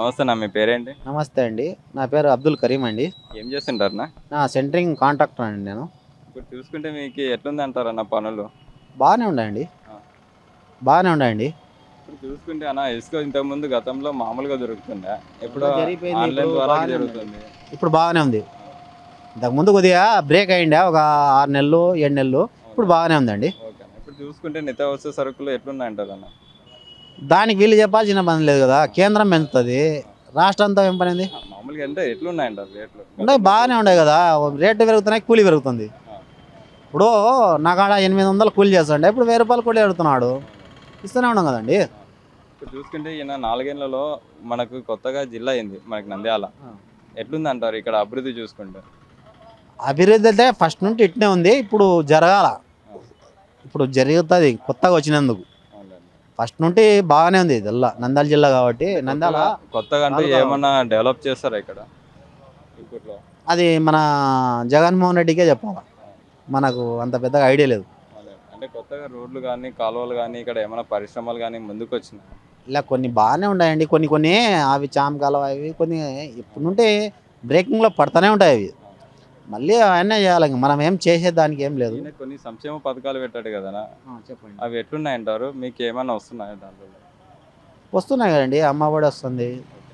నమస్తే నా మీ పేరేంటి నమస్తే అండి నా పేరు అబ్దుల్ కరీం అండి ఏం చేస్తుంటారు నా సెంటరింగ్ కాంట్రాక్టర్ అండి నేను ఇప్పుడు చూసుకుంటే మీకు ఎట్లుంది అంటారు అన్న పనులు బాగానే ఉన్నాయండి ఆ. బాగానే ఉన్నాయండి ఇప్పుడు చూసుకుంటే అన్న ఇసుక ఇంతకుముందు గతంలో మామూలుగా దొరుకుతుండే ఇప్పుడు ఇప్పుడు జరిగిపోయింది, ఆన్లైన్ ఇప్పుడు ద్వారా బాగానే జరుగుతుంది ఇప్పుడు బాగానే ఉంది ఇంతకుముందు కొద్దిగా బ్రేక్ అయ్యిండే ఒక ఆరు నెలలు ఏడు నెలలు ఇప్పుడు బాగానే ఉందండి ఓకే అన్న. ఇప్పుడు చూసుకుంటే నిత్యావసర సరుకులు ఎట్లున్నాయి అంటారు అన్న దానికి వీళ్ళు చెప్పాల్సిన పని లేదు కదా కేంద్రం పెంచుతుంది రాష్ట్రంతో ఏం పని ఉంది మామూలుగా అంటే ఎట్లున్నాయి అంటారు రేట్లు ఉన్నాయి బాగానే ఉన్నాయి కదా రేటు పెరుగుతున్నాయి కూలీ పెరుగుతుంది ఇప్పుడు నా కాడ ఎనిమిది వందలు కూలీ చేస్తుండే ఇప్పుడు వెయ్యి రూపాయలు కూలీ పెడుతున్నాడు ఇస్తూనే ఉన్నాం కదండి ఇప్పుడు చూసుకుంటే ఈయన నాలుగేళ్లలో మనకు కొత్తగా జిల్లా అయింది మనకి నంద్యాల ఆ. ఎట్లుంది అంటారు ఇక్కడ అభివృద్ధి చూసుకుంటే అభివృద్ధి అయితే ఫస్ట్ నుండి ఇట్నే ఉంది ఇప్పుడు జరగాల ఇప్పుడు జరుగుతుంది కొత్తగా వచ్చినందుకు అవునండి. ఫస్ట్ నుండి బాగానే ఉంది ఇదల్లా నంద్యాల జిల్లా కాబట్టి నంద్యాల కొత్తగా- కొత్తగా అంటే నాలుగో- ఏమన్నా డెవలప్ చేస్తారా ఇక్కడ ఇప్పట్లో అది మన జగన్మోహన్ రెడ్డికే చెప్పాలి మనకు అంత పెద్దగా ఐడియా లేదు అదే. అంటే కొత్తగా రోడ్లు కానీ కాలువలు కానీ ఇక్కడ ఏమైనా పరిశ్రమలు కానీ ముందుకు వచ్చినాయి ఇలా కొన్ని బాగానే ఉన్నాయండి కొన్ని కొన్ని అవి చామకాలు అవి కొన్ని ఇప్పుడు నుండి బ్రేకింగ్లో పడుతూనే ఉంటాయి అవి మళ్ళీ అవన్నీ చేయాలి ఇంక మనం ఏం చేసేదానికి ఏం లేదు ఈయన కొన్ని సంక్షేమ పథకాలు పెట్టాడు కదా చెప్పండి అవి ఎట్లున్నాయి అంటారు మీకు ఏమైనా వస్తున్నాయి దాంట్లో వస్తున్నాయి కదండి అమ్మఒడి వస్తుంది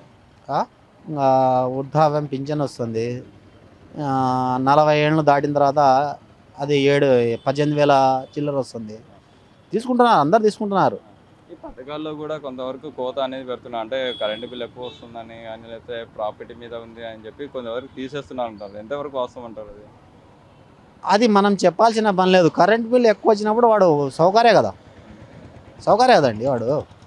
ఇంకా వృద్ధాప్యం పింఛన్ వస్తుంది ఆ, నలభై ఏళ్ళు దాటిన తర్వాత అది ఏడు పద్దెనిమిది వేల చిల్లర వస్తుంది తీసుకుంటున్నారు అందరు తీసుకుంటున్నారు ఈ పథకాల్లో కూడా కొంతవరకు కోత అనేది పెడుతున్నారు అంటే కరెంటు బిల్ ఎక్కువ వస్తుందని కానీ లేకపోతే ప్రాపర్టీ మీద ఉంది అని చెప్పి కొంతవరకు తీసేస్తున్నారు అంటారు ఎంతవరకు వాస్తవం అంటారు అది అది మనం చెప్పాల్సిన పని లేదు కరెంట్ బిల్ ఎక్కువ వచ్చినప్పుడు వాడు సౌకర్య కదా సౌకర్య కదండి వాడు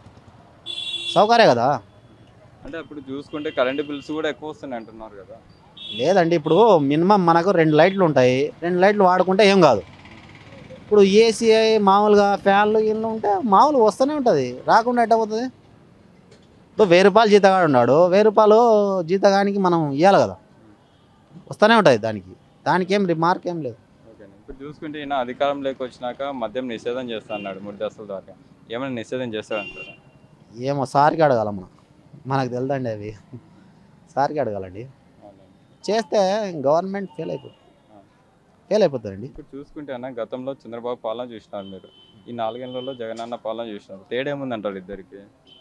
సౌకర్య కదా అంటే అప్పుడు చూసుకుంటే కరెంటు బిల్స్ కూడా ఎక్కువ వస్తున్నాయి అంటున్నారు కదా లేదండి ఇప్పుడు మినిమం మనకు రెండు లైట్లు ఉంటాయి రెండు లైట్లు వాడుకుంటే ఏం కాదు ఇప్పుడు ఏసీ మామూలుగా ఫ్యాన్లు ఇల్లు ఉంటే మామూలు వస్తూనే ఉంటుంది రాకుండా ఎట్ట పోతుంది ఇప్పుడు వెయ్యి రూపాయలు జీతగాడు ఉన్నాడు వెయ్యి రూపాయలు జీతగానికి మనం ఇవ్వాలి కదా వస్తూనే ఉంటుంది దానికి దానికి ఏం రిమార్క్ ఏం లేదు ఓకే ఇప్పుడు చూసుకుంటే ఈయన అధికారంలోకి వచ్చినాక మద్యం నిషేధం చేస్తా అన్నాడు మూడు దశల దాకా ఏమైనా నిషేధం చేస్తాడంటారా ఏమో సార్కి అడగాల మనం మనకు తెలుదండి అవి సార్కి అడగాలండి చేస్తే గవర్నమెంట్ ఫెయిల్ అయిపోతుంది ఫెయిల్ అయిపోతుందండి ఇప్పుడు చూసుకుంటే అన్న గతంలో చంద్రబాబు పాలన చూసినారు మీరు ఈ నాలుగేళ్లలో జగనన్న పాలన చూసినారు తేడా ఏముందంటారు ఇద్దరికి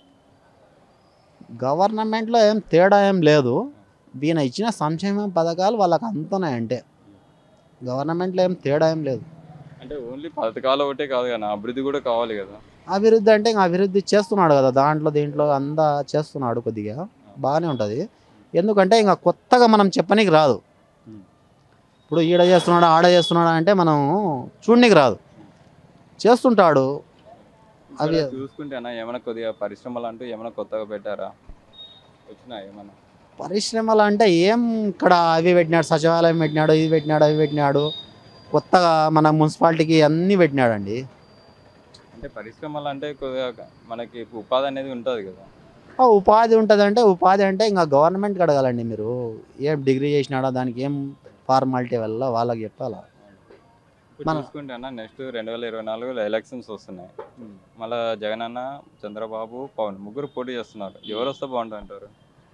గవర్నమెంట్లో ఏం తేడా ఏం లేదు ఈయన ఇచ్చిన సంక్షేమ పథకాలు వాళ్ళకి అందుతున్నాయి అంటే గవర్నమెంట్లో ఏం తేడా ఏం లేదు అంటే ఓన్లీ పథకాలు ఒకటే కాదు కదా అభివృద్ధి కూడా కావాలి కదా అభివృద్ధి అంటే ఇంకా అభివృద్ధి చేస్తున్నాడు కదా దాంట్లో దీంట్లో అంతా చేస్తున్నాడు కొద్దిగా బాగానే ఉంటుంది ఎందుకంటే ఇంకా కొత్తగా మనం చెప్పనీకి రాదు Hmm. ఇప్పుడు ఈడ చేస్తున్నాడు ఆడ చేస్తున్నాడు అంటే మనం చూడనీకి రాదు చేస్తుంటాడు అవి- ఇక్కడ చూసుకుంటే అన్న ఏమైనా కొద్దిగా పరిశ్రమలు అంటూ ఏమైనా కొత్తగా పెట్టారా వచ్చినా ఏమైనా పరిశ్రమలు అంటే ఏం ఇక్కడ అవి పెట్టినాడు సచివాలయం పెట్టినాడు ఇది పెట్టినాడు అవి పెట్టినాడు కొత్తగా మన మున్సిపాలిటీకి అన్నీ పెట్టినాడండి అంటే పరిశ్రమలు అంటే కొద్దిగా మనకి ఉపాధి అనేది ఉంటుంది కదా ఆ ఉపాధి ఉంటుంది అంటే ఉపాధి అంటే ఇంకా గవర్నమెంట్కి అడగాలండి మీరు ఏం డిగ్రీ చేసినాడా దానికి ఏం ఫార్మాలిటీ వల్ల వాళ్ళకి చెప్పాలా ఇప్పుడు మన- చూసుకుంటే అన్న నెక్స్ట్ రెండు వేల ఇరవై నాలుగులో ఎలక్షన్స్ వస్తున్నాయి మళ్ళా జగన్ అన్న చంద్రబాబు పవన్ ముగ్గురు పోటీ చేస్తున్నారు ఎవరు వస్తే బాగుంటుంది అంటారు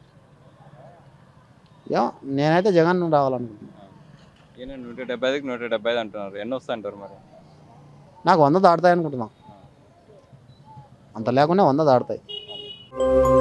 ఏమో నేనైతే జగన్ రావాలనుకుంటున్నాను ఈయన నూట డెబ్బై ఐదుకి నూట డెబ్బై ఐదు అంటున్నారు ఎన్ని వస్తాయి అంటారు మరి నాకు వంద దాటుతాయి అనుకుంటున్నా అంత లేకుండా వంద దాటుతాయి